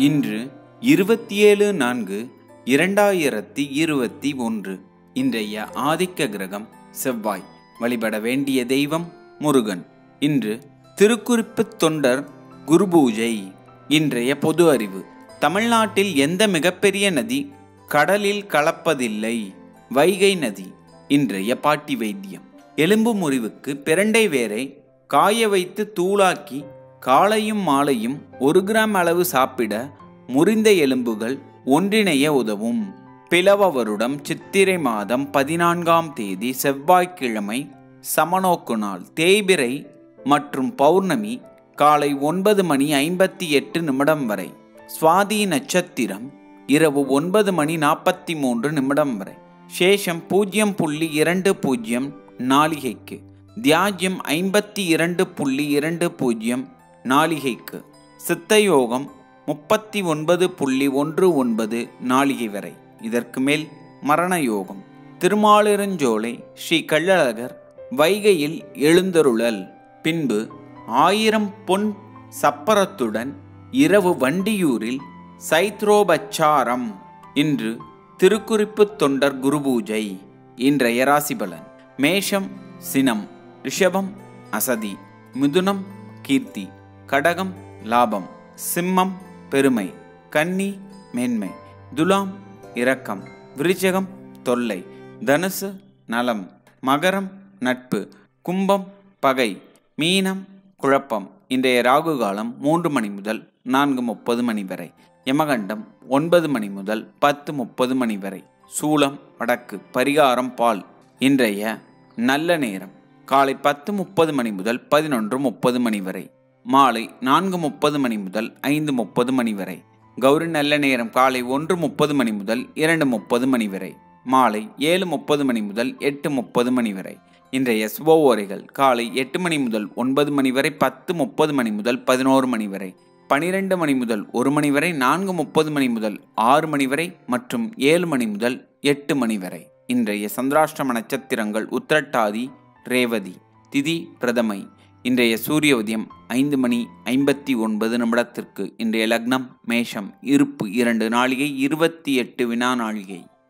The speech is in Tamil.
இன்று இருபத்தி ஏழு நான்கு இரண்டாயிரத்தி இருபத்தி ஒன்று இன்றைய ஆதிக்க கிரகம் செவ்வாய் வழிபட வேண்டிய தெய்வம் முருகன் இன்று திருக்குறிப்பு தொண்டர் குரு பூஜை இன்றைய பொது அறிவு தமிழ்நாட்டில் எந்த மிகப்பெரிய நதி கடலில் கலப்பதில்லை வைகை நதி இன்றைய பாட்டி வைத்தியம் எலும்பு முறிவுக்கு பிரண்டை வேரை காய வைத்து தூளாக்கி காலையும் மாலையும் ஒரு கிராம் அளவு சாப்பிட முறிந்த எலும்புகள் ஒன்றிணைய உதவும் பிளவ வருடம் சித்திரை மாதம் பதினான்காம் தேதி செவ்வாய்க்கிழமை சமநோக்கு நாள் தேய்பிறை மற்றும் பௌர்ணமி காலை ஒன்பது மணி ஐம்பத்தி எட்டு நிமிடம் வரை சுவாதி நட்சத்திரம் இரவு ஒன்பது மணி நாற்பத்தி மூன்று நிமிடம் வரை சேஷம் பூஜ்ஜியம் புள்ளி இரண்டு பூஜ்ஜியம் நாளிகைக்கு தியாஜ்யம் ஐம்பத்தி இரண்டு புள்ளி இரண்டு பூஜ்ஜியம் நாளிகைக்கு சித்தயோகம் முப்பத்தி ஒன்பது புள்ளி ஒன்று ஒன்பது நாளிகை வரை இதற்கு மேல் மரண யோகம் திருமாலிருஞ்சோலை ஸ்ரீ கள்ளழகர் வைகையில் எழுந்தருளல் பின்பு ஆயிரம் பொன் சப்பரத்துடன் இரவு வண்டியூரில் சைத்ரோபச்சாரம் இன்று திருக்குறிப்பு தொண்டர் குரு பூஜை இன்றைய ராசிபலன் மேஷம் சினம் ரிஷபம் அசதி மிதுனம் கீர்த்தி கடகம் லாபம் சிம்மம் பெருமை கன்னி மேன்மை துலாம் இரக்கம் விருச்சகம் தொல்லை தனுசு நலம் மகரம் நட்பு கும்பம் பகை மீனம் குழப்பம் இன்றைய ராகு காலம் மூன்று மணி முதல் நான்கு முப்பது மணி வரை யமகண்டம் ஒன்பது மணி முதல் பத்து முப்பது மணி வரை சூலம் வடக்கு பரிகாரம் பால் இன்றைய நல்ல நேரம் காலை பத்து முப்பது மணி முதல் பதினொன்று முப்பது மணி வரை மாலை நான்கு முப்பது மணி முதல் ஐந்து முப்பது மணி வரை கௌரி நல்ல நேரம் காலை ஒன்று முப்பது மணி முதல் இரண்டு முப்பது மணி வரை மாலை ஏழு முப்பது மணி முதல் எட்டு முப்பது மணி வரை இன்றைய சுப ஓரைகள் காலை எட்டு மணி முதல் ஒன்பது மணி வரை பத்து முப்பது மணி முதல் பதினோரு மணி வரை பனிரெண்டு மணி முதல் ஒரு மணி வரை நான்கு முப்பது மணி முதல் ஆறு மணி வரை மற்றும் ஏழு மணி முதல் எட்டு மணி வரை இன்றைய சந்திராஷ்டம நட்சத்திரங்கள் உத்திரட்டாதி ரேவதி திதி பிரதமை இன்றைய சூரிய உதயம் ஐந்து மணி ஐம்பத்தி ஒன்பது நிமிடத்திற்கு இன்றைய லக்னம் மேஷம் இருப்பு இரண்டு நாளிகை இருபத்தி எட்டு வினா நாளிகை